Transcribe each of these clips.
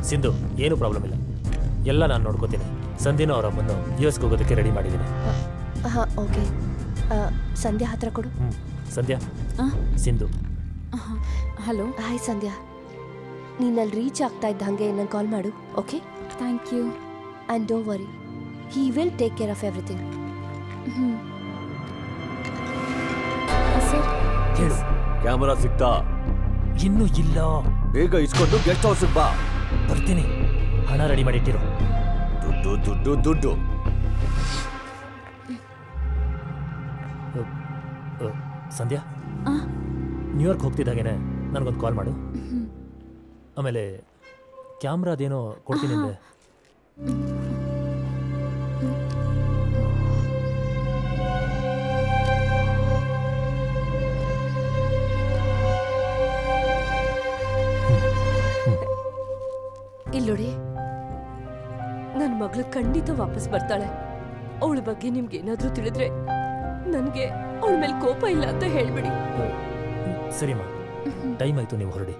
ಸಿಂಧು ಏನು ಪ್ರಾಬ್ಲಮ್ ಇಲ್ಲ ಎಲ್ಲ ನಾನು ನೋಡ್ಕೋತೀನಿ ಸಂಧಿನೂ ಅವರ ಅಮ್ಮನ್ನು ಯು ಎಸ್ಗೆ ಹೋಗೋದಕ್ಕೆ ರೆಡಿ ಮಾಡಿದ್ದೀನಿ ಹಾಂ ಓಕೆ ಸಂಧ್ಯಾ ಹತ್ರ ಕೊಡು ಹ್ಞೂ ಸಂಧ್ಯಾ ಸಿಂಧು ಹಲೋ ಹಾಯ್ ಸಂಧ್ಯಾ ನೀನಲ್ಲಿ ರೀಚ್ ಆಗ್ತಾ ಇದ್ದ ಹಾಗೆ ನಂಗೆ ಕಾಲ್ ಮಾಡು ಓಕೆ ಥ್ಯಾಂಕ್ ಯು ಆ್ಯಂಡ್ ಡೋ worry he will take care of everything ಹೇಳು ಕ್ಯಾಮರಾ ಸಿಕ್ತಾ ಇನ್ನೂ ಇಲ್ಲ ಬೇಗ ಇಸ್ಕೊಂಡು ಗೆಸ್ಟ್ ಹೌಸ್ ಬಾ ಬರ್ತೀನಿ ಹಣ ರೆಡಿ ಮಾಡಿಟ್ಟಿರು ದುಡ್ಡು ದುಡ್ಡು ದುಡ್ಡು ಅ, ಅ, ಸಂಧ್ಯಾ ನ್ಯೂಯಾರ್ಕ್ ಹೋಗ್ತಿದ್ದಾಗೇನೆ ನನಗೊಂದು ಕಾಲ್ ಮಾಡು ಆಮೇಲೆ ಕ್ಯಾಮ್ರಾದೇನೋ ಕೊಡ್ತೀನಿ ಅಂದೆ ಇಲ್ಲೋಡಿ ನನ್ನ ಮಗಳು ಖಂಡಿತ ವಾಪಸ್ ಬರ್ತಾಳೆ ಅವಳ ಬಗ್ಗೆ ನಿಮ್ಗೆ ಏನಾದ್ರೂ ತಿಳಿದ್ರೆ ನನಗೆ ಅವಳ ಮೇಲೆ ಕೋಪ ಇಲ್ಲ ಅಂತ ಹೇಳ್ಬಿಡಿ ಸರಿಮ್ಮ ಟೈಮ್ ಆಯ್ತು ನೀವು ಹೊರಡಿ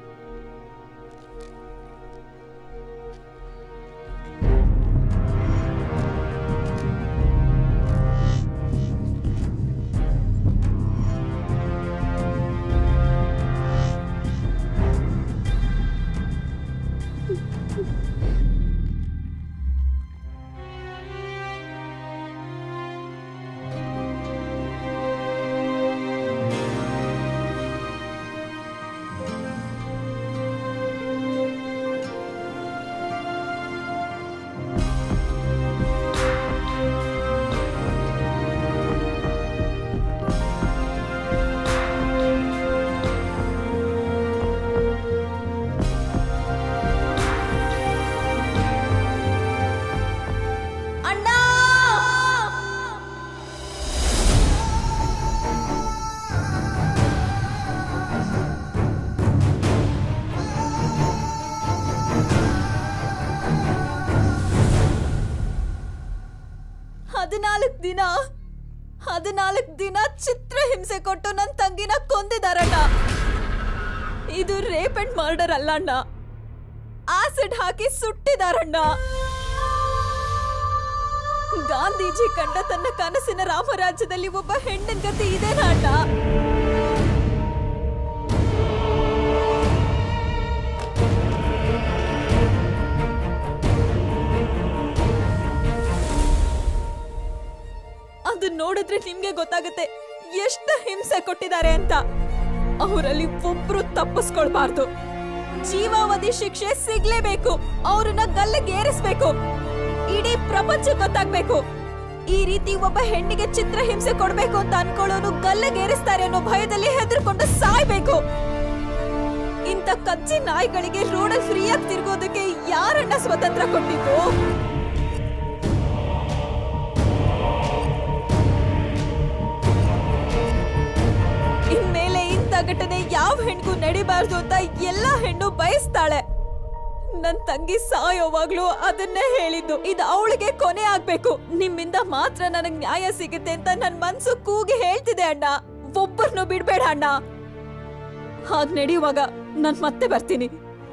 ಅಣ್ಣ ಹದಿನಾಲ್ಕು ದಿನ ಹದಿನಾಲ್ಕು ದಿನ ಚಿತ್ರಹಿಂಸೆ ಕೊಟ್ಟು ನನ್ನ ತಂಗಿನ ಕೊಂದಿದಾರಣ್ಣ ಇದು ರೇಪ್ ಅಂಡ್ ಮರ್ಡರ್ ಅಲ್ಲ ಅಣ್ಣ ಆಸಿಡ್ ಹಾಕಿ ಸುಟ್ಟಿದಾರಣ್ಣ ಗಾಂಧೀಜಿ ಕಂಡ ತನ್ನ ಕನಸಿನ ರಾಮರಾಜ್ಯದಲ್ಲಿ ಒಬ್ಬ ಹೆಣ್ಣಿನ ಗತಿ ಇದೇನಾ ಅಣ್ಣ ಅದು ನೋಡಿದ್ರೆ ನಿಮ್ಗೆ ಗೊತ್ತಾಗುತ್ತೆ ಎಷ್ಟು ಹಿಂಸೆ ಕೊಟ್ಟಿದ್ದಾರೆ ಅಂತ ಅವರಲ್ಲಿ ಒಬ್ರು ತಪ್ಪಿಸ್ಕೊಳ್ಬಾರ್ದು ಜೀವಾವಧಿ ಶಿಕ್ಷೆ ಸಿಗ್ಲೇಬೇಕು ಅವ್ರನ್ನ ಗಲ್ಲಿಗೆ ಏರಿಸ್ಬೇಕು ಇಡೀ ಪ್ರಪಂಚ ಗೊತ್ತಾಗ್ಬೇಕು ಈ ರೀತಿ ಒಬ್ಬ ಹೆಣ್ಣಿಗೆ ಚಿತ್ರ ಹಿಂಸೆ ಕೊಡ್ಬೇಕು ಅಂತ ಅನ್ಕೊಳ್ಳೋನು ಗಲ್ಲಿಗೆ ಏರಿಸ್ತಾರೆ ಅನ್ನೋ ಭಯದಲ್ಲಿ ಹೆದರ್ಕೊಂಡು ಸಾಯ್ಬೇಕು ಇಂಥ ಕಚ್ಚಿ ನಾಯಿಗಳಿಗೆ ರೋಡಲ್ಲಿ ಫ್ರೀಯಾಗಿ ತಿರ್ಗೋದಕ್ಕೆ ಯಾರನ್ನ ಸ್ವತಂತ್ರ ಕೊಟ್ಟಿದ್ದು ಇನ್ಮೇಲೆ ಇಂಥ ಘಟನೆ ಯಾವ ಹೆಣ್ಗೂ ನಡಿಬಾರ್ದು ಅಂತ ಎಲ್ಲಾ ಹೆಣ್ಣು ಬಯಸ್ತಾಳೆ ನನ್ ತಂಗಿ ಸಾಯೋವಾಗ್ಲೂ ಅದನ್ನೇ ಹೇಳಿದ್ದು ಇದು ಅವಳಿಗೆ ಕೊನೆ ಆಗ್ಬೇಕು ನಿಮ್ಮಿಂದ ಮಾತ್ರ ನನಗ್ ನ್ಯಾಯ ಸಿಗುತ್ತೆ ಅಂತ ನನ್ ಮನ್ಸು ಕೂಗಿ ಹೇಳ್ತಿದೆ ಅಣ್ಣ ಒಬ್ಬರನ್ನು ಬಿಡ್ಬೇಡ ಅಣ್ಣ ಹಾಗ್ ನಡೆಯುವಾಗ ನಾನ್ ಮತ್ತೆ ಬರ್ತೀನಿ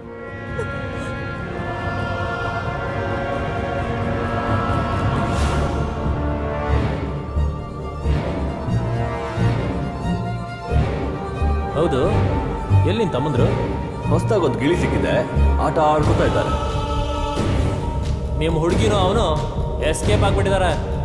ಹೌದು ಎಲ್ಲಿ ನಿನ್ ತಮ್ಮಂದ್ರು ಹೊಸದಾಗಿ ಒಂದು ಗಿಳಿ ಸಿಕ್ಕಿದೆ ಆಟ ಆಡ್ಕೊತಾ ಇದ್ದಾರೆ ನಿಮ್ಮ ಹುಡುಗಿನೂ ಅವನು ಎಸ್ಕೇಪ್ ಆಗ್ಬಿಟ್ಟಿದ್ದಾರೆ